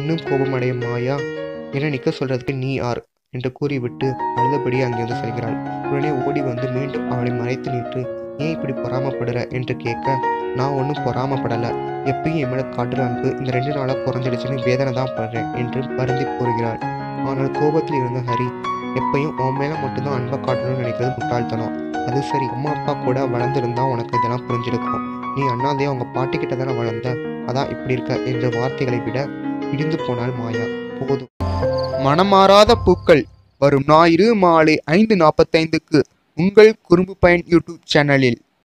இன்னும் கோபமடைய மாயா என நிற்க சொல்றதுக்கு நீ யார் என்று கூறிவிட்டு அழுதபடி அங்கிருந்து செல்கிறாள் உடனே ஓடி வந்து மீண்டும் அவளை மறைத்து நின்று ஏன் இப்படி பொறாமப்படுற என்று கேட்க நான் ஒன்றும் பொறாமப்படலை எப்பயும் என் மேலே காட்டுற அன்பு இந்த ரெண்டு நாளாக குறைஞ்சிடுச்சுன்னு வேதனை தான் படுறேன் என்று வருந்தி கூறுகிறாள் ஆனால் கோபத்தில் இருந்த ஹரி எப்பயும் உன் மேலே மட்டும்தான் அன்பை காட்டணும்னு நினைக்கிறது முட்டாள்தனம் அது சரி அம்மா அப்பா கூட வளர்ந்துருந்தா உனக்கு இதெல்லாம் புரிஞ்சிருக்கும் நீ அண்ணாதையும் அவங்க பாட்டிக்கிட்ட தானே வளர்ந்த அதான் இப்படி இருக்க என்ற வார்த்தைகளை விட இடிந்து போனாள் மாயா போதும் மனமாறாத பூக்கள் வரும் ஞாயிறு மாலை ஐந்து நாற்பத்தைந்துக்கு உங்கள் குறும்பு பயன் யூடியூப் சேனலில்